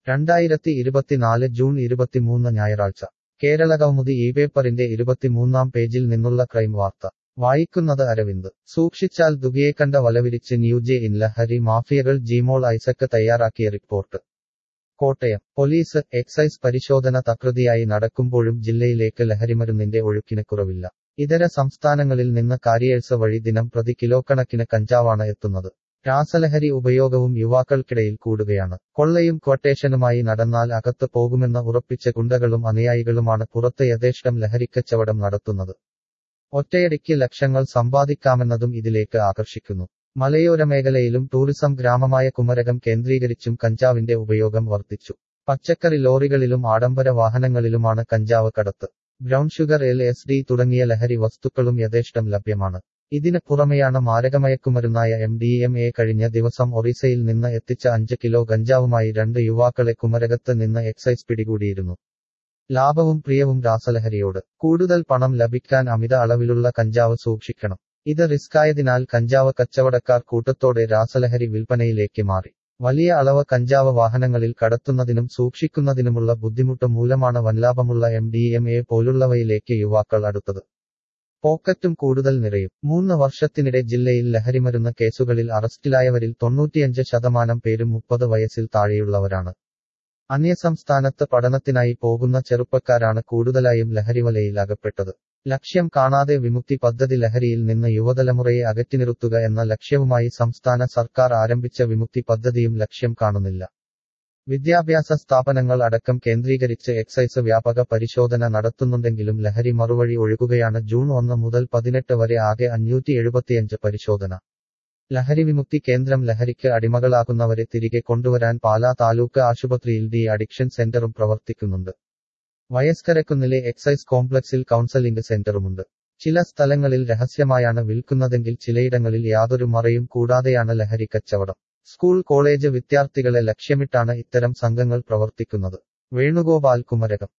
രണ്ടായിരത്തി ഇരുപത്തിനാല് ജൂൺ ഇരുപത്തിമൂന്ന് ഞായറാഴ്ച കേരള കൗമുദി ഈ പേപ്പറിന്റെ ഇരുപത്തിമൂന്നാം പേജിൽ നിന്നുള്ള ക്രൈം വാർത്ത വായിക്കുന്നത് അരവിന്ദ് സൂക്ഷിച്ചാൽ ദുബിയെക്കണ്ട വലവിരിച്ച് ന്യൂജെ ഇൻ ലഹരി മാഫിയകൾ ജിമോൾ ഐസക്ക് തയ്യാറാക്കിയ റിപ്പോർട്ട് കോട്ടയം പോലീസ് എക്സൈസ് പരിശോധന തകൃതിയായി നടക്കുമ്പോഴും ജില്ലയിലേക്ക് ലഹരിമരുന്നിന്റെ ഒഴുക്കിന് കുറവില്ല ഇതര സംസ്ഥാനങ്ങളിൽ നിന്ന് കാരിയേഴ്സ് വഴി ദിനം പ്രതി കിലോക്കണക്കിന് കഞ്ചാവാണ് എത്തുന്നത് രാസലഹരി ഉപയോഗവും യുവാക്കൾക്കിടയിൽ കൂടുകയാണ് കൊള്ളയും ക്വട്ടേഷനുമായി നടന്നാൽ അകത്ത് പോകുമെന്ന് ഉറപ്പിച്ച ഗുണ്ടകളും അനുയായികളുമാണ് പുറത്ത് യഥേഷ്ടം ലഹരിക്കച്ചവടം നടത്തുന്നത് ഒറ്റയടിക്ക് ലക്ഷങ്ങൾ സമ്പാദിക്കാമെന്നതും ഇതിലേക്ക് ആകർഷിക്കുന്നു മലയോര മേഖലയിലും ടൂറിസം ഗ്രാമമായ കുമരകം കേന്ദ്രീകരിച്ചും കഞ്ചാവിന്റെ ഉപയോഗം വർദ്ധിച്ചു പച്ചക്കറി ലോറികളിലും ആഡംബര വാഹനങ്ങളിലുമാണ് കഞ്ചാവ് കടത്ത് brown sugar L S D തുടങ്ങിയ ലഹരി വസ്തുക്കളും യഥേഷ്ടം ലഭ്യമാണ് ഇതിന് പുറമെയാണ് മാരകമയക്കുമരുന്നായ എം ഡി എം എ കഴിഞ്ഞ ദിവസം ഒറീസയിൽ നിന്ന് എത്തിച്ച അഞ്ച് കിലോ ഗഞ്ചാവുമായി രണ്ട് യുവാക്കളെ കുമരകത്ത് നിന്ന് എക്സൈസ് പിടികൂടിയിരുന്നു ലാഭവും പ്രിയവും രാസലഹരിയോട് കൂടുതൽ പണം ലഭിക്കാൻ അമിത അളവിലുള്ള കഞ്ചാവ് സൂക്ഷിക്കണം ഇത് റിസ്കായതിനാൽ കഞ്ചാവ് കച്ചവടക്കാർ കൂട്ടത്തോടെ രാസലഹരി വിൽപ്പനയിലേക്ക് മാറി വലിയ അളവ് കഞ്ചാവ് വാഹനങ്ങളിൽ കടത്തുന്നതിനും സൂക്ഷിക്കുന്നതിനുമുള്ള ബുദ്ധിമുട്ട് മൂലമാണ് വൻലാഭമുള്ള എം ഡി എം എ പോലുള്ളവയിലേക്ക് യുവാക്കൾ അടുത്തത് പോക്കറ്റും കൂടുതൽ നിറയും മൂന്ന് വർഷത്തിനിടെ ജില്ലയിൽ ലഹരിമരുന്ന് കേസുകളിൽ അറസ്റ്റിലായവരിൽ തൊണ്ണൂറ്റിയഞ്ച് ശതമാനം പേരും മുപ്പത് വയസ്സിൽ താഴെയുള്ളവരാണ് അന്യസംസ്ഥാനത്ത് പഠനത്തിനായി പോകുന്ന ചെറുപ്പക്കാരാണ് കൂടുതലായും ലഹരിവലയിൽ അകപ്പെട്ടത് ലക്ഷ്യം കാണാതെ വിമുക്തി പദ്ധതി ലഹരിയിൽ നിന്ന് യുവതലമുറയെ അകറ്റിനിർത്തുക എന്ന ലക്ഷ്യവുമായി സംസ്ഥാന സർക്കാർ ആരംഭിച്ച വിമുക്തി പദ്ധതിയും ലക്ഷ്യം കാണുന്നില്ല വിദ്യാഭ്യാസ സ്ഥാപനങ്ങൾ അടക്കം കേന്ദ്രീകരിച്ച് എക്സൈസ് വ്യാപക പരിശോധന നടത്തുന്നുണ്ടെങ്കിലും ലഹരി മറുവഴി ഒഴുകുകയാണ് ജൂൺ ഒന്ന് മുതൽ പതിനെട്ട് വരെ ആകെ അഞ്ഞൂറ്റി എഴുപത്തിയഞ്ച് പരിശോധന ലഹരി വിമുക്തി കേന്ദ്രം ലഹരിക്ക് അടിമകളാകുന്നവരെ തിരികെ കൊണ്ടുവരാൻ പാലാ താലൂക്ക് ആശുപത്രിയിൽ ഡി അഡിക്ഷൻ സെന്ററും പ്രവർത്തിക്കുന്നുണ്ട് വയസ്കരക്കുന്നിലെ എക്സൈസ് കോംപ്ലക്സിൽ കൗൺസലിംഗ് സെന്ററുമുണ്ട് ചില സ്ഥലങ്ങളിൽ രഹസ്യമായാണ് വിൽക്കുന്നതെങ്കിൽ ചിലയിടങ്ങളിൽ യാതൊരു മറയും കൂടാതെയാണ് ലഹരി കച്ചവടം സ്കൂൾ കോളേജ് വിദ്യാർത്ഥികളെ ലക്ഷ്യമിട്ടാണ് ഇത്തരം സംഘങ്ങൾ പ്രവർത്തിക്കുന്നത് വേണുഗോപാൽ കുമരകം